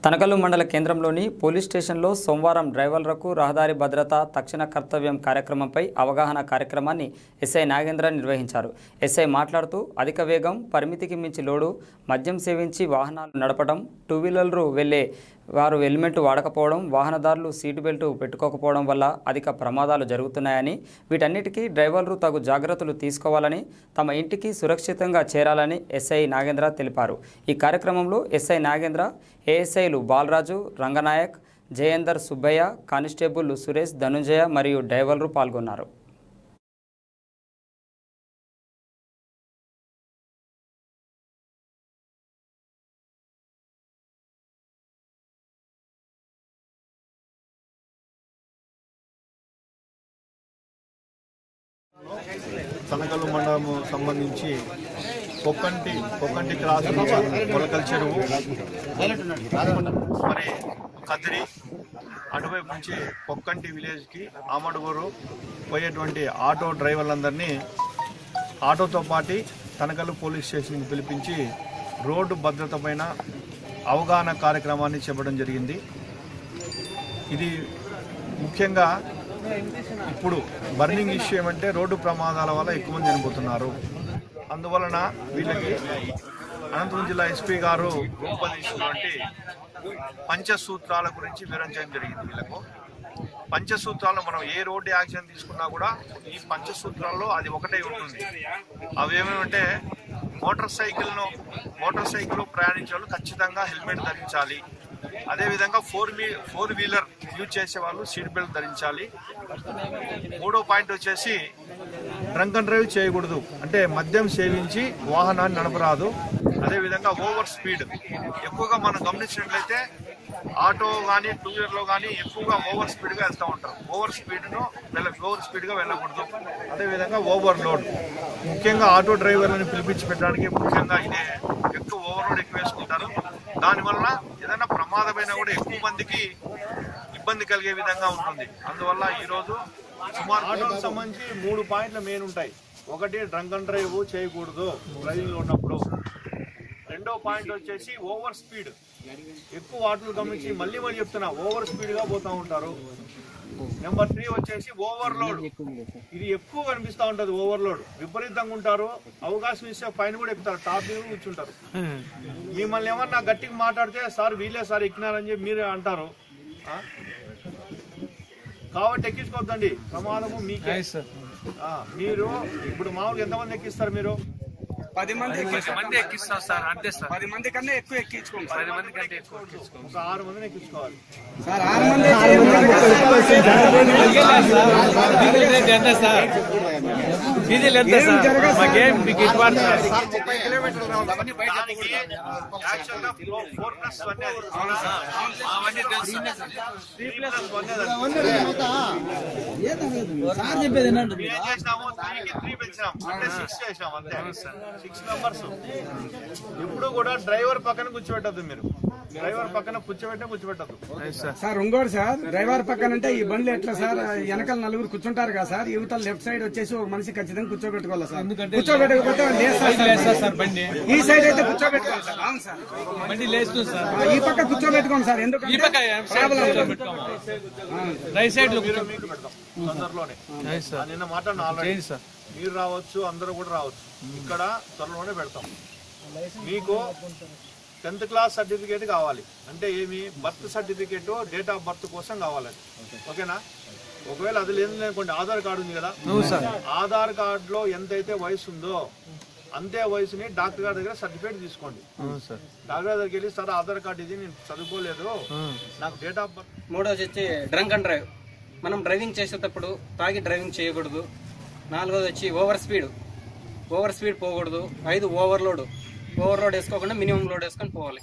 తనకల్లు మండల కేంద్రంలోని పోలీస్ స్టేషన్లో సోమవారం డ్రైవర్లకు రహదారి భద్రత తక్షణ కర్తవ్యం కార్యక్రమంపై అవగాహన కార్యక్రమాన్ని ఎస్ఐ నాగేంద్ర నిర్వహించారు ఎస్ఐ మాట్లాడుతూ అధిక వేగం పరిమితికి మించి లోడు మద్యం సేవించి వాహనాలు నడపడం టూ వీలర్లు వెళ్లే వారు హెల్మెట్ వాడకపోవడం వాహనదారులు సీటు బెల్ట్ పెట్టుకోకపోవడం వల్ల అధిక ప్రమాదాలు జరుగుతున్నాయని వీటన్నిటికీ డ్రైవర్లు తగు జాగ్రత్తలు తీసుకోవాలని తమ ఇంటికి సురక్షితంగా చేరాలని ఎస్ఐ నాగేంద్ర తెలిపారు ఈ కార్యక్రమంలో ఎస్ఐ నాగేంద్ర ఏఎస్ఐలు బాలరాజు రంగనాయక్ జయేందర్ సుబ్బయ్య కానిస్టేబుల్ సురేష్ ధనుంజయ మరియు డ్రైవర్లు పాల్గొన్నారు తనకల్లు మండలము సంబంధించి కొక్కంటి కొక్కంటి క్రాస్ నుంచి మొలకల చెరువు మరి కదిరి అటువైపు నుంచి కొక్కంటి విలేజ్కి ఆమడుగూరు పోయేటువంటి ఆటో డ్రైవర్లందరినీ ఆటోతో పాటు తనకల్లు పోలీస్ స్టేషన్కి పిలిపించి రోడ్డు భద్రత పైన అవగాహన కార్యక్రమాన్ని చెప్పడం జరిగింది ఇది ముఖ్యంగా ఇప్పుడు బర్నింగ్ ఇష్యూ ఏమంటే రోడ్డు ప్రమాదాల వల్ల ఎక్కువ మంది చనిపోతున్నారు అందువలన వీళ్ళకి అనంతపురం జిల్లా ఎస్పీ గారు రూపొందించినటువంటి పంచసూత్రాల గురించి వివరించడం జరిగింది వీళ్ళకు పంచసూత్రాలు మనం ఏ రోడ్డు యాక్షన్ తీసుకున్నా కూడా ఈ పంచసూత్రాల్లో అది ఒకటే ఉంటుంది అవి ఏమేమంటే మోటార్ సైకిల్ను మోటార్ సైకిల్ ప్రయాణించే వాళ్ళు ఖచ్చితంగా హెల్మెట్ ధరించాలి అదేవిధంగా ఫోర్ వీ ఫోర్ వీలర్ యూజ్ చేసే వాళ్ళు సీట్ బెల్ట్ ధరించాలి మూడో పాయింట్ వచ్చేసి డ్రంక్ అండ్ డ్రైవ్ చేయకూడదు అంటే మద్యం సేవించి వాహనాన్ని నడపరాదు అదేవిధంగా ఓవర్ స్పీడ్ ఎక్కువగా మనం గమనించినట్లయితే ఆటో కానీ టూ వీలర్లో కానీ ఎక్కువగా ఓవర్ స్పీడ్గా వెళ్తూ ఉంటారు ఓవర్ స్పీడ్ను వెళ్ళ ఓవర్ స్పీడ్గా వెళ్ళకూడదు అదేవిధంగా ఓవర్ లోడ్ ముఖ్యంగా ఆటో డ్రైవర్లను పిలిపించి పెట్టడానికి ముఖ్యంగా ఇదే ఎక్కువ ఓవర్ లోడ్ ఎక్కువ వేసుకుంటారు దానివల్ల ఏదైనా ప్రమాదమైనా కూడా ఎక్కువ మందికి ఇబ్బంది కలిగే విధంగా ఉంటుంది అందువల్ల ఈరోజు సుమారు ఆటోకి సంబంధించి మూడు పాయింట్లు మెయిన్ ఉంటాయి ఒకటి డ్రంక్ అండ్ డ్రైవ్ చేయకూడదు డ్రైవింగ్ ఉన్నప్పుడు రెండో పాయింట్ వచ్చేసి ఓవర్ స్పీడ్ ఎక్కువ వాటిని గమనించి మళ్ళీ మళ్ళీ చెప్తున్నా ఓవర్ స్పీడ్ గా పోతా ఉంటారు నెంబర్ త్రీ వచ్చేసి ఓవర్లోడ్ ఇది ఎక్కువ కనిపిస్తా ఉంటది ఓవర్లోడ్ విపరీతంగా ఉంటారు అవకాశం ఇస్తే పైన కూడా ఎక్కుతారు టాప్ మీద కూర్చుంటారు మిమ్మల్ని ఏమన్నా గట్టిగా మాట్లాడితే సార్ వీళ్ళే సార్ ఎక్కినారని చెప్పి మీరే అంటారు ఆ? కాబట్టి ఎక్కించుకోవద్దండి ప్రమాదము మీకే ఆ, మీరు ఇప్పుడు మామూలుగా ఎంతమంది ఎక్కిస్తారు మీరు పది మంది మంది ఎక్కిస్తాం సార్ అంతే సార్ పది మంది కన్నా ఎక్కువ ఎక్కించుకోండి పది మంది కంటే ఎక్కువ ఎక్కించుకోండి ఒక ఆరు మందిని ఎక్కించుకోవాలి సార్ ఆరు మంది ఎంత సార్ డీజిల్ ఎంత సార్ మాకేం మీకు ఇటువంటి సార్ ముప్పై కిలోమీటర్లు రావాలి. దానికి యాక్చువల్గా ఫోర్- ఫోర్ ప్లస్ వన్ అది. అవన్నీ తెలుసు త్రీ ప్లస్ వన్ అది. మేము ఏం చేసినాము త్రీకి త్రీ పెంచినాం అంటే సిక్స్ చేసినాం అంతే సిక్స్ మెంబర్స్ ఎప్పుడు కూడా డ్రైవర్ పక్కన కూర్చోబెట్టద్దు మీరు డ్రైవర్ పక్కన కూర్చోబెట్టే కూర్చోబెట్టద్దు సార్ ఇంకోటి సార్ డ్రైవర్ పక్కన అంటే ఈ బండ్లు ఎట్లా సార్ వెనకాల నలుగురు కూర్చుంటారు కదా సార్ యువతల లెఫ్ట్ సైడ్ వచ్చేసి ఒక మనిషి ఖచ్చితంగా కూర్చోబెట్టుకోవాలి సార్ కూర్చోబెట్టకపోతే లేస్తారు సార్ బండి ఈ సైడ్ అయితే కూర్చోబెట్టుకోవాలి సార్ అవును సార్ బండి లేస్తుంది సార్ ఆ, ఈ పక్క కూర్చోబెట్టుకోండి సార్ ఎందుకంటే ఈ పక్క ప్రాబ్లం రైట్ సైడ్ లో మీకు పెడతాం తొందరలోనే ఆ, నిన్న మాట్లాడిన ఆల్రెడీ సార్ మీరు రావచ్చు అందరూ కూడా రావచ్చు ఇక్కడ త్వరలోనే పెడతాం మీకు టెన్త్ క్లాస్ సర్టిఫికేట్ కావాలి అంటే ఏమి birth certificate date of birth కోసం కావాలండి ఓకేనా ఒకవేళ అది లేదు అనుకోండి ఆధార్ కార్డు ఉంది కదా ఆధార్ కార్డులో ఎంతైతే వయసు ఉందో అంతే వయసుని డాక్టర్ గారి దగ్గర సర్టిఫికేట్ తీసుకోండి డాక్టర్ గారి దగ్గరికి వెళ్ళి సార్ ఆధార్ కార్డు ఇది నేను చదువుకోలేదు నాకు డేట్ ఆఫ్ బర్త్ మూడోది వచ్చి డ్రంక్ అండ్ డ్రైవ్ మనం డ్రైవింగ్ చేసేటప్పుడు తాగి డ్రైవింగ్ చేయకూడదు నాలుగోది వచ్చి ఓవర్ స్పీడ్ ఓవర్ స్పీడ్ పోకూడదు ఐదు ఓవర్లోడ్ ఓవర్లోడ్ వేసుకోకుండా మినిమం లోడ్ వేసుకొని పోవాలి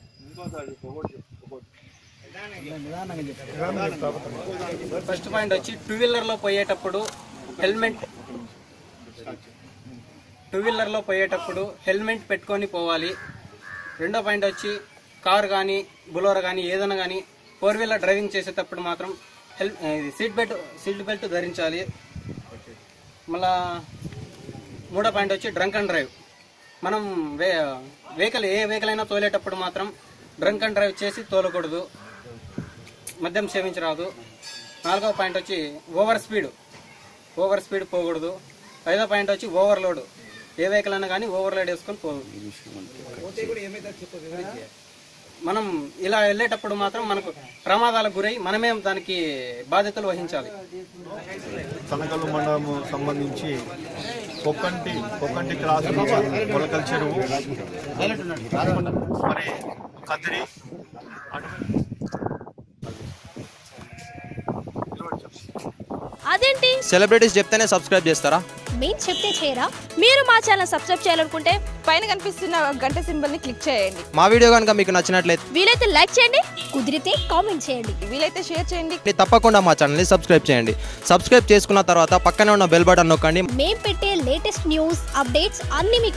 ఫస్ట్ పాయింట్ వచ్చి టూ వీలర్లో పోయేటప్పుడు హెల్మెట్ టూ వీలర్లో పోయేటప్పుడు హెల్మెట్ పెట్టుకొని పోవాలి రెండో పాయింట్ వచ్చి కార్ కానీ బులోర్ కానీ ఏదైనా కానీ ఫోర్ వీలర్ డ్రైవింగ్ చేసేటప్పుడు మాత్రం హెల్ ఇది సీట్ బెల్ట్ సీట్ బెల్ట్ ధరించాలి మళ్ళా మూడో పాయింట్ వచ్చి డ్రంక్ అండ్ డ్రైవ్ మనం వే వెహికల్ ఏ వెహికల్ అయినా తోలేటప్పుడు మాత్రం డ్రంక్ అండ్ డ్రైవ్ చేసి తోలకూడదు మద్యం సేవించరాదు నాలుగవ పాయింట్ వచ్చి ఓవర్ స్పీడ్ ఓవర్ స్పీడ్ పోకూడదు ఐదో పాయింట్ వచ్చి ఓవర్లోడ్ ఏ వెహికల్ అయినా కానీ ఓవర్లోడ్ వేసుకొని పోదు మనం ఇలా వెళ్ళేటప్పుడు మాత్రం మనకు ప్రమాదాలకు గురై మనమే దానికి బాధ్యతలు వహించాలి తనకలు మండలము సంబంధించి కొక్కంటి కొక్కంటి క్రాస్ నుంచి మొలకల చెరువు మరి కదిరి అటు- అదేంటి సెలబ్రిటీస్ చెప్తేనే సబ్స్క్రైబ్ చేస్తారా మేము చెప్తే చేయరా మీరు మా ఛానల్ సబ్స్క్రైబ్ చేయాలనుకుంటే పైన కనిపిస్తున్న గంట సింబల్ ని క్లిక్ చేయండి మా వీడియో కనుక మీకు నచ్చినట్లయితే వీలైతే లైక్ చేయండి కుదిరితే కామెంట్ చేయండి వీలైతే షేర్ చేయండి తప్పకుండా మా ఛానల్ని సబ్స్క్రైబ్ చేయండి సబ్స్క్రైబ్ చేసుకున్న తర్వాత పక్కనే ఉన్న బెల్ బటన్ నొక్కండి మేము పెట్టే లేటెస్ట్ న్యూస్ అప్డేట్స్ అన్ని మీకు